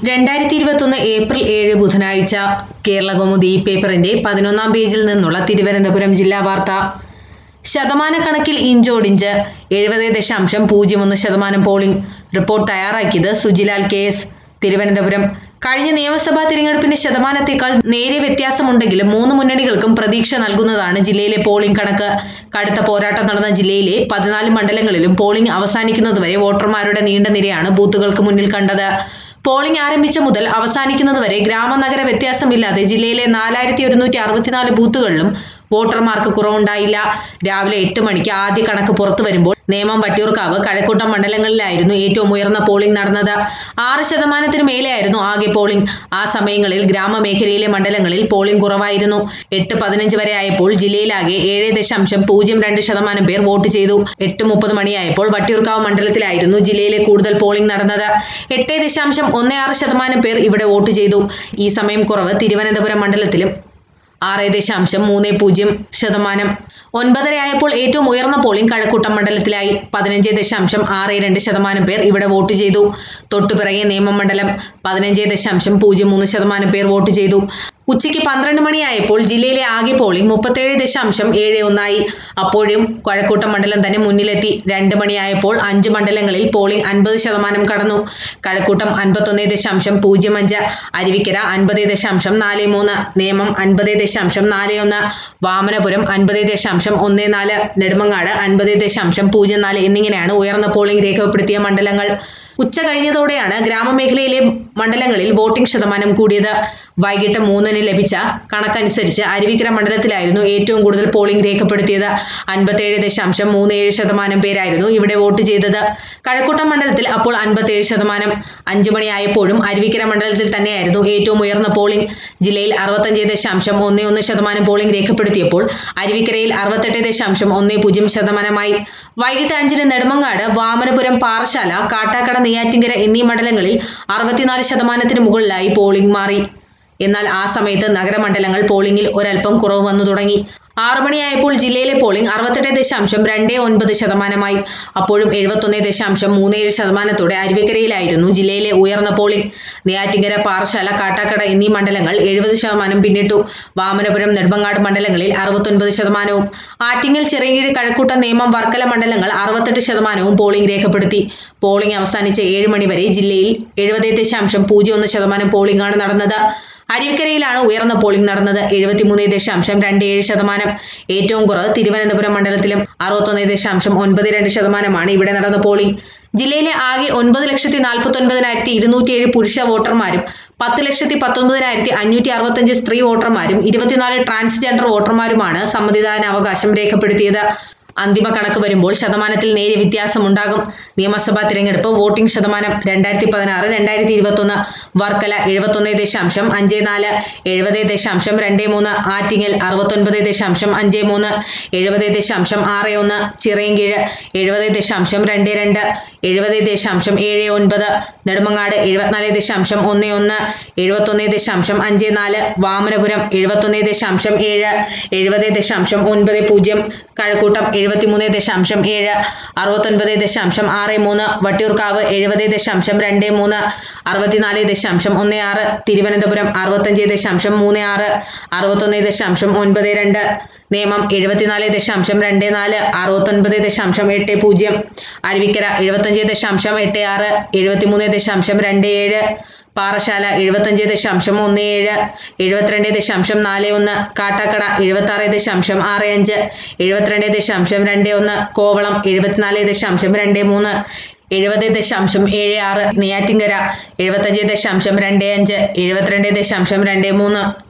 രണ്ടായിരത്തി ഇരുപത്തൊന്ന് ഏപ്രിൽ ഏഴ് ബുധനാഴ്ച കേരളകൗമുദി ഈ പേപ്പറിന്റെ പതിനൊന്നാം പേജിൽ നിന്നുള്ള തിരുവനന്തപുരം ജില്ലാ വാർത്ത ശതമാനക്കണക്കിൽ ഇഞ്ചോടിഞ്ച് എഴുപത് ദശാംശം പൂജ്യം ഒന്ന് ശതമാനം പോളിംഗ് റിപ്പോർട്ട് തയ്യാറാക്കിയത് സുജിലാൽ കെ എസ് തിരുവനന്തപുരം കഴിഞ്ഞ നിയമസഭാ തിരഞ്ഞെടുപ്പിന്റെ ശതമാനത്തേക്കാൾ നേരിയ വ്യത്യാസമുണ്ടെങ്കിലും മൂന്ന് മുന്നണികൾക്കും പ്രതീക്ഷ നൽകുന്നതാണ് ജില്ലയിലെ പോളിംഗ് കണക്ക് കടുത്ത പോരാട്ടം നടന്ന ജില്ലയിലെ പതിനാല് മണ്ഡലങ്ങളിലും പോളിംഗ് അവസാനിക്കുന്നതുവരെ വോട്ടർമാരുടെ നീണ്ട നിരയാണ് ബൂത്തുകൾക്ക് മുന്നിൽ കണ്ടത് പോളിംഗ് ആരംഭിച്ച മുതൽ അവസാനിക്കുന്നതുവരെ ഗ്രാമനഗര വ്യത്യാസമില്ലാതെ ജില്ലയിലെ നാലായിരത്തി ഒരുന്നൂറ്റി അറുപത്തിനാല് ബൂത്തുകളിലും വോട്ടർമാർക്ക് കുറവുണ്ടായില്ല രാവിലെ എട്ട് മണിക്ക് ആദ്യ കണക്ക് പുറത്തു വരുമ്പോൾ നേമം വട്ടിയൂർക്കാവ് കഴക്കൂട്ടം മണ്ഡലങ്ങളിലായിരുന്നു ഏറ്റവും ഉയർന്ന പോളിംഗ് നടന്നത് ആറ് ശതമാനത്തിന് മേലെയായിരുന്നു ആകെ പോളിംഗ് ആ സമയങ്ങളിൽ ഗ്രാമമേഖലയിലെ മണ്ഡലങ്ങളിൽ പോളിംഗ് കുറവായിരുന്നു എട്ട് പതിനഞ്ച് വരെ ആയപ്പോൾ ജില്ലയിലാകെ ഏഴ് ദശാംശം പൂജ്യം രണ്ട് ശതമാനം പേർ വോട്ട് ചെയ്തു എട്ട് മുപ്പത് മണിയായപ്പോൾ വട്ടിയൂർക്കാവ് മണ്ഡലത്തിലായിരുന്നു ജില്ലയിലെ കൂടുതൽ പോളിംഗ് നടന്നത് എട്ട് ദശാംശം ഒന്ന് ആറ് ശതമാനം പേർ ഇവിടെ വോട്ട് ചെയ്തു ഈ സമയം കുറവ് തിരുവനന്തപുരം മണ്ഡലത്തിലും ആറ് ദശാംശം മൂന്ന് പൂജ്യം ശതമാനം ഒൻപതരയായപ്പോൾ ഏറ്റവും ഉയർന്ന പോളിംഗ് കഴക്കൂട്ടം മണ്ഡലത്തിലായി പതിനഞ്ച് ദശാംശം ആറ് രണ്ട് ശതമാനം പേർ ഇവിടെ വോട്ട് ചെയ്തു തൊട്ടുപിറകെ നേമം മണ്ഡലം പതിനഞ്ച് ദശാംശം പൂജ്യം മൂന്ന് ശതമാനം പേർ വോട്ട് ചെയ്തു ഉച്ചയ്ക്ക് പന്ത്രണ്ട് മണിയായപ്പോൾ ജില്ലയിലെ ആകെ പോളിംഗ് മുപ്പത്തേഴ് ദശാംശം ഏഴ് ഒന്നായി അപ്പോഴും കഴക്കൂട്ടം മണ്ഡലം തന്നെ മുന്നിലെത്തി രണ്ട് മണിയായപ്പോൾ അഞ്ച് മണ്ഡലങ്ങളിൽ പോളിംഗ് അൻപത് ശതമാനം കടന്നു കഴക്കൂട്ടം അൻപത്തൊന്ന് ദശാംശം പൂജ്യം അഞ്ച് അരുവിക്കര അൻപത് ദശാംശം നാല് മൂന്ന് നേമം അൻപത് ദശാംശം നാല് ഒന്ന് വാമനപുരം അൻപത് ദശാംശം ഒന്ന് നാല് നെടുമങ്ങാട് അൻപത് ദശാംശം പൂജ്യം നാല് എന്നിങ്ങനെയാണ് ഉയർന്ന പോളിംഗ് രേഖപ്പെടുത്തിയ മണ്ഡലങ്ങൾ ഉച്ച കഴിഞ്ഞതോടെയാണ് ഗ്രാമമേഖലയിലെ മണ്ഡലങ്ങളിൽ വോട്ടിംഗ് ശതമാനം കൂടിയത് വൈകിട്ട് മൂന്നിന് ലഭിച്ച കണക്കനുസരിച്ച് അരുവിക്കര മണ്ഡലത്തിലായിരുന്നു ഏറ്റവും കൂടുതൽ പോളിംഗ് രേഖപ്പെടുത്തിയത് അൻപത്തേഴ് ദശാംശം മൂന്ന് ഏഴ് ശതമാനം പേരായിരുന്നു ഇവിടെ വോട്ട് ചെയ്തത് കഴക്കൂട്ടം മണ്ഡലത്തിൽ അപ്പോൾ അൻപത്തേഴ് ശതമാനം അഞ്ചു മണിയായപ്പോഴും അരുവിക്കര മണ്ഡലത്തിൽ തന്നെയായിരുന്നു ഏറ്റവും ഉയർന്ന പോളിംഗ് ജില്ലയിൽ അറുപത്തഞ്ച് ദശാംശം ഒന്ന് ഒന്ന് ശതമാനം പോളിംഗ് രേഖപ്പെടുത്തിയപ്പോൾ അരുവിക്കരയിൽ അറുപത്തെട്ട് ദശാംശം ഒന്ന് പൂജ്യം ശതമാനമായി വൈകിട്ട് അഞ്ചിന് നെടുമങ്ങാട് വാമനപുരം പാറശാല കാട്ടാക്കട നെയ്യാറ്റിങ്കര എന്നീ മണ്ഡലങ്ങളിൽ അറുപത്തിനാല് ശതമാനത്തിന് മുകളിലായി പോളിംഗ് മാറി എന്നാൽ ആ സമയത്ത് നഗരമണ്ഡലങ്ങൾ പോളിംഗിൽ ഒരൽപ്പം കുറവ് വന്നു തുടങ്ങി ആറു മണിയായപ്പോൾ ജില്ലയിലെ പോളിംഗ് അറുപത്തെട്ട് ദശാംശം രണ്ട് ഒൻപത് ശതമാനമായി അപ്പോഴും എഴുപത്തൊന്ന് ദശാംശം മൂന്ന് ഏഴ് ശതമാനത്തോടെ അരുവിക്കരയിലായിരുന്നു ജില്ലയിലെ ഉയർന്ന പോളിംഗ് നെയ്യാറ്റിങ്കര പാറശാല കാട്ടാക്കട എന്നീ മണ്ഡലങ്ങൾ എഴുപത് ശതമാനം പിന്നിട്ടു വാമനപുരം നെടുമങ്ങാട് മണ്ഡലങ്ങളിൽ അറുപത്തൊൻപത് ശതമാനവും ആറ്റിങ്ങൽ ചിറയൻകീഴ് കഴക്കൂട്ടം നേമം വർക്കല മണ്ഡലങ്ങൾ അറുപത്തെട്ട് ശതമാനവും പോളിംഗ് രേഖപ്പെടുത്തി പോളിംഗ് അവസാനിച്ച ഏഴ് മണിവരെ ജില്ലയിൽ എഴുപത് ദശാംശം പൂജ്യം ഒന്ന് ശതമാനം പോളിംഗാണ് നടന്നത് അരുവിക്കരയിലാണ് ഉയർന്ന പോളിംഗ് നടന്നത് എഴുപത്തിമൂന്ന് ദശാംശം രണ്ട് ഏഴ് ശതമാനം ഏറ്റവും കുറവ് തിരുവനന്തപുരം മണ്ഡലത്തിലും അറുപത്തൊന്ന് ദശാംശം ഒൻപത് രണ്ട് ശതമാനമാണ് ഇവിടെ നടന്ന പോളിംഗ് ജില്ലയിലെ ആകെ ഒൻപത് ലക്ഷത്തി നാൽപ്പത്തി ഒൻപതിനായിരത്തി ഇരുന്നൂറ്റി ഏഴ് പുരുഷ വോട്ടർമാരും പത്ത് ലക്ഷത്തി പത്തൊൻപതിനായിരത്തി അഞ്ഞൂറ്റി അറുപത്തഞ്ച് സ്ത്രീ വോട്ടർമാരും ഇരുപത്തിനാല് ട്രാൻസ്ജെൻഡർ വോട്ടർമാരുമാണ് സമ്മതിദാനാവകാശം രേഖപ്പെടുത്തിയത് അന്തിമ കണക്ക് വരുമ്പോൾ ശതമാനത്തിൽ നേരിയ വ്യത്യാസമുണ്ടാകും നിയമസഭാ തിരഞ്ഞെടുപ്പ് വോട്ടിംഗ് ശതമാനം രണ്ടായിരത്തി പതിനാറ് രണ്ടായിരത്തി ഇരുപത്തൊന്ന് വർക്കല എഴുപത്തൊന്ന് ദശാംശം അഞ്ച് നാല് എഴുപത് ദശാംശം രണ്ട് മൂന്ന് ആറ്റിങ്ങൽ അറുപത്തൊൻപത് ദശാംശം അഞ്ച് മൂന്ന് എഴുപത് ദശാംശം ആറ് ഒന്ന് ചിറയൻകീഴ് എഴുപത് ദശാംശം രണ്ട് രണ്ട് എഴുപത് ദശാംശം ഏഴ് ഒൻപത് നെടുമങ്ങാട് എഴുപത്തിനാല് ദശാംശം ഒന്ന് ഒന്ന് എഴുപത്തൊന്ന് ദശാംശം അഞ്ച് നാല് വാമനപുരം എഴുപത്തൊന്ന് ദശാംശം ഏഴ് എഴുപത് ദശാംശം ഒൻപത് പൂജ്യം കഴക്കൂട്ടം എഴുപത്തിമൂന്ന് ദശാംശം ഏഴ് അറുപത്തൊൻപത് ദശാംശം ആറ് മൂന്ന് വട്ടിയൂർക്കാവ് എഴുപത് ദശാംശം രണ്ട് മൂന്ന് അറുപത്തിനാല് ദശാംശം ഒന്ന് ആറ് തിരുവനന്തപുരം അറുപത്തഞ്ച് ദശാംശം മൂന്ന് ആറ് അറുപത്തൊന്ന് ദശാംശം ഒൻപത് രണ്ട് നേമം എഴുപത്തിനാല് ദശാംശം രണ്ട് നാല് അറുപത്തൊൻപത് ദശാംശം എട്ട് പൂജ്യം അരുവിക്കര എഴുപത്തഞ്ച് ദശാംശം എട്ട് ആറ് എഴുപത്തിമൂന്ന് ദശാംശം രണ്ട് ഏഴ് പാറശാല എഴുപത്തഞ്ച് ദശാംശം ഒന്ന് ഏഴ് എഴുപത്തിരണ്ട് ദശാംശം നാല് ഒന്ന് കാട്ടാക്കട എഴുപത്തി ആറ് ദശാംശം ആറ് അഞ്ച് എഴുപത്തിരണ്ട് ദശാംശം രണ്ട് ഒന്ന് കോവളം എഴുപത്തിനാല് ദശാംശം രണ്ട് മൂന്ന് എഴുപത് ദശാംശം ഏഴ് ആറ് നെയ്യാറ്റിങ്കര എഴുപത്തഞ്ച് ദശാംശം രണ്ട് അഞ്ച് എഴുപത്തിരണ്ട് ദശാംശം രണ്ട് മൂന്ന്